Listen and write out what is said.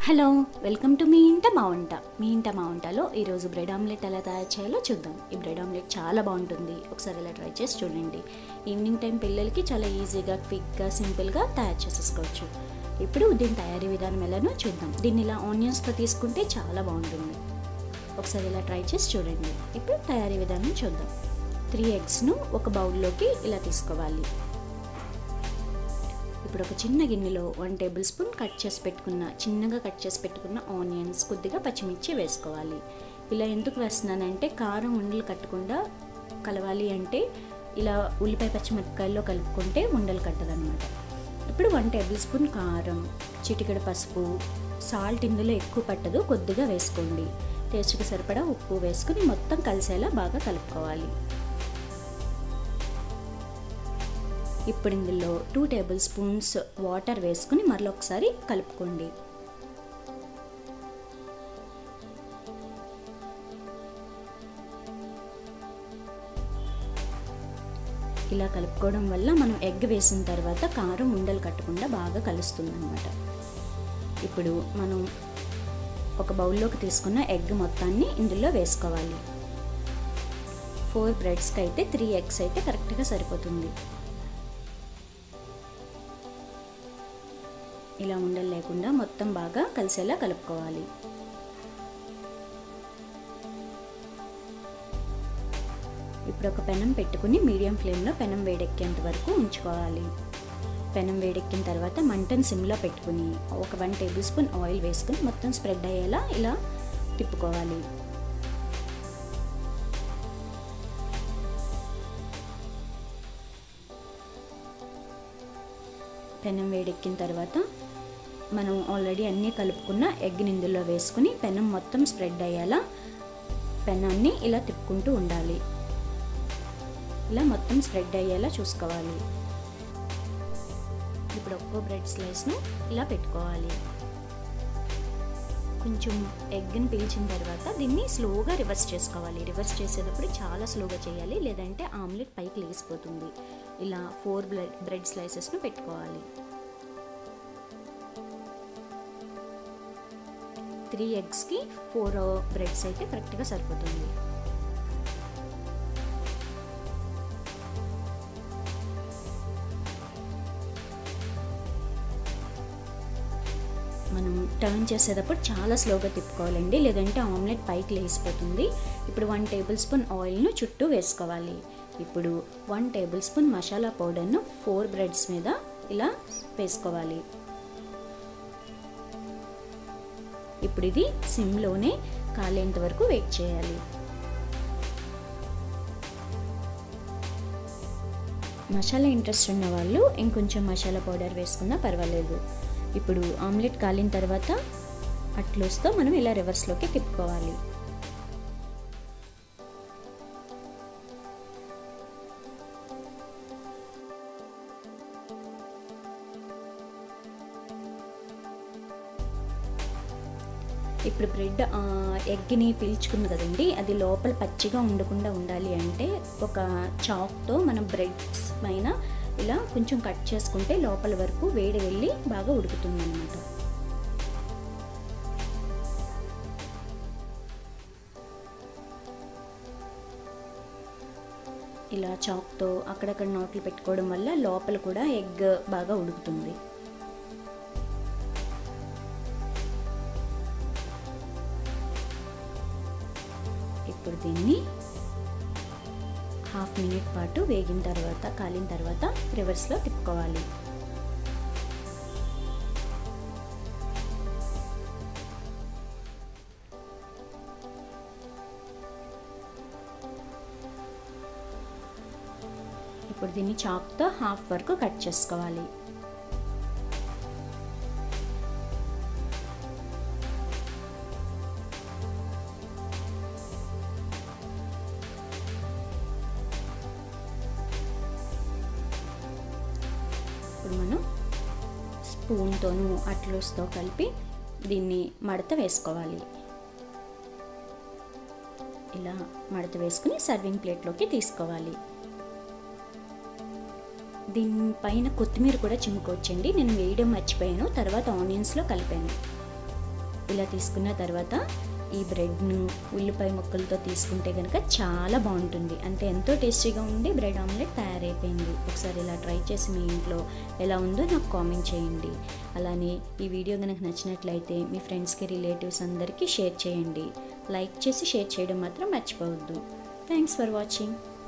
hello welcome to me ఇంట మా వంట మీ ఇంట మా వంటలో ఈరోజు బ్రెడ్ ఆమ్లెట్ ఎలా తయారు చేయాలో చూద్దాం ఈ బ్రెడ్ ఆమ్లెట్ చాలా బాగుంటుంది ఒకసారి ఇలా ట్రై చేసి చూడండి ఈవినింగ్ టైం పిల్లలకి చాలా ఈజీగా క్విక్గా సింపుల్గా తయారు చేసేసుకోవచ్చు ఇప్పుడు దీని తయారీ విధానం ఎలానో చూద్దాం దీన్ని ఇలా ఆనియన్స్తో తీసుకుంటే చాలా బాగుంటుంది ఒకసారి ఇలా ట్రై చేసి చూడండి ఇప్పుడు తయారీ విధానం చూద్దాం త్రీ ఎగ్స్ను ఒక బౌల్లోకి ఇలా తీసుకోవాలి ఇప్పుడు ఒక చిన్న గిన్నెలో వన్ టేబుల్ స్పూన్ కట్ చేసి పెట్టుకున్న చిన్నగా కట్ చేసి పెట్టుకున్న ఆనియన్స్ కొద్దిగా పచ్చిమిర్చి వేసుకోవాలి ఇలా ఎందుకు వేస్తున్నానంటే కారం ఉండలు కట్టకుండా కలవాలి అంటే ఇలా ఉల్లిపాయ పచ్చిమిరపకాయల్లో కలుపుకుంటే ఉండలు కట్టదనమాట ఇప్పుడు వన్ టేబుల్ స్పూన్ కారం చిటికెడు పసుపు సాల్ట్ ఇందులో ఎక్కువ పట్టదు కొద్దిగా వేసుకోండి టేస్ట్కి సరిపడా ఉప్పు వేసుకుని మొత్తం కలిసేలా బాగా కలుపుకోవాలి ఇప్పుడు ఇందులో టూ టేబుల్ స్పూన్స్ వాటర్ వేసుకుని మరలా ఒకసారి కలుపుకోండి ఇలా కలుపుకోవడం వల్ల మనం ఎగ్ వేసిన తర్వాత కారం ఉండలు కట్టకుండా బాగా కలుస్తుంది అనమాట ఇప్పుడు మనం ఒక బౌల్లోకి తీసుకున్న ఎగ్ మొత్తాన్ని ఇందులో వేసుకోవాలి ఫోర్ బ్రెడ్స్కి అయితే త్రీ ఎగ్స్ అయితే కరెక్ట్గా సరిపోతుంది ఇలా ఉండలు లేకుండా మొత్తం బాగా కలిసేలా కలుపుకోవాలి ఇప్పుడు ఒక పెనం పెట్టుకుని మీడియం ఫ్లేమ్లో పెనం వేడెక్కేంత వరకు ఉంచుకోవాలి పెనం వేడెక్కిన తర్వాత మంటను సిమ్లో పెట్టుకుని ఒక వన్ టేబుల్ స్పూన్ ఆయిల్ వేసుకుని మొత్తం స్ప్రెడ్ అయ్యేలా ఇలా తిప్పుకోవాలి పెనం వేడెక్కిన తర్వాత మనం ఆల్రెడీ అన్నీ కలుపుకున్న ఎగ్ని ఇందులో వేసుకుని పెనం మొత్తం స్ప్రెడ్ అయ్యేలా పెనాన్ని ఇలా తిప్పుకుంటూ ఉండాలి ఇలా మొత్తం స్ప్రెడ్ అయ్యేలా చూసుకోవాలి ఇప్పుడు ఒక్కో బ్రెడ్ స్లైస్ను ఇలా పెట్టుకోవాలి కొంచెం ఎగ్ని పీల్చిన తర్వాత దీన్ని స్లోగా రివర్స్ చేసుకోవాలి రివర్స్ చేసేటప్పుడు చాలా స్లోగా చేయాలి లేదంటే ఆమ్లెట్ పైకి లేసిపోతుంది ఇలా ఫోర్ బ్రెడ్ బ్రెడ్ స్లైసెస్ను పెట్టుకోవాలి త్రీ ఎగ్స్కి ఫోర్ బ్రెడ్స్ అయితే కరెక్ట్గా సరిపోతుంది మనం టర్న్ చేసేటప్పుడు చాలా స్లోగా తిప్పుకోవాలండి లేదంటే ఆమ్లెట్ పైకి లేసిపోతుంది ఇప్పుడు వన్ టేబుల్ స్పూన్ ఆయిల్ను చుట్టూ వేసుకోవాలి ఇప్పుడు వన్ టేబుల్ స్పూన్ మసాలా పౌడర్ను ఫోర్ బ్రెడ్స్ మీద ఇలా వేసుకోవాలి ఇప్పుడు ఇది సిమ్లోనే కాలేంత వరకు వెయిట్ చేయాలి మసాలా ఇంట్రెస్ట్ ఉన్న వాళ్ళు ఇంకొంచెం మసాలా పౌడర్ వేసుకున్నా పర్వాలేదు ఇప్పుడు ఆమ్లెట్ కాలిన తర్వాత అట్లూస్తో మనం ఇలా రివర్స్లోకి తిప్పుకోవాలి ఇప్పుడు బ్రెడ్ ఎగ్ని పీల్చుకుంది కదండి అది లోపల పచ్చిగా ఉండకుండా ఉండాలి అంటే ఒక చాక్తో మనం బ్రెడ్స్ పైన ఇలా కొంచెం కట్ చేసుకుంటే లోపల వరకు వేడి వెళ్ళి బాగా ఉడుకుతుంది అనమాట ఇలా చాక్తో అక్కడక్కడ నోట్లు పెట్టుకోవడం వల్ల లోపల కూడా ఎగ్ బాగా ఉడుకుతుంది ఇప్పుడు దీన్ని హాఫ్ మినిట్ పాటు వేగిన తర్వాత కాలిన తర్వాత రివర్స్లో తిప్పుకోవాలి ఇప్పుడు దీన్ని చాక్తో హాఫ్ వరకు కట్ చేసుకోవాలి ఇప్పుడు మనం స్పూన్తోనూ అట్లూస్తో కలిపి దీన్ని మడత వేసుకోవాలి ఇలా మడత వేసుకుని సర్వింగ్ ప్లేట్లోకి తీసుకోవాలి దీనిపైన కొత్తిమీర కూడా చిమ్ముకోవచ్చండి నేను వేయడం మర్చిపోయాను తర్వాత ఆనియన్స్లో కలిపాను ఇలా తీసుకున్న తర్వాత ఈ బ్రెడ్ను ఉల్లిపాయ ముక్కలతో తీసుకుంటే కనుక చాలా బాగుంటుంది అంటే ఎంతో టేస్టీగా ఉండి బ్రెడ్ ఆమ్లెట్ తయారైపోయింది ఒకసారి ఇలా ట్రై చేసి మీ ఇంట్లో ఎలా ఉందో నాకు కామెంట్ చేయండి అలానే ఈ వీడియో కనుక నచ్చినట్లయితే మీ ఫ్రెండ్స్కి రిలేటివ్స్ అందరికీ షేర్ చేయండి లైక్ చేసి షేర్ చేయడం మాత్రం మర్చిపోవద్దు థ్యాంక్స్ ఫర్ వాచింగ్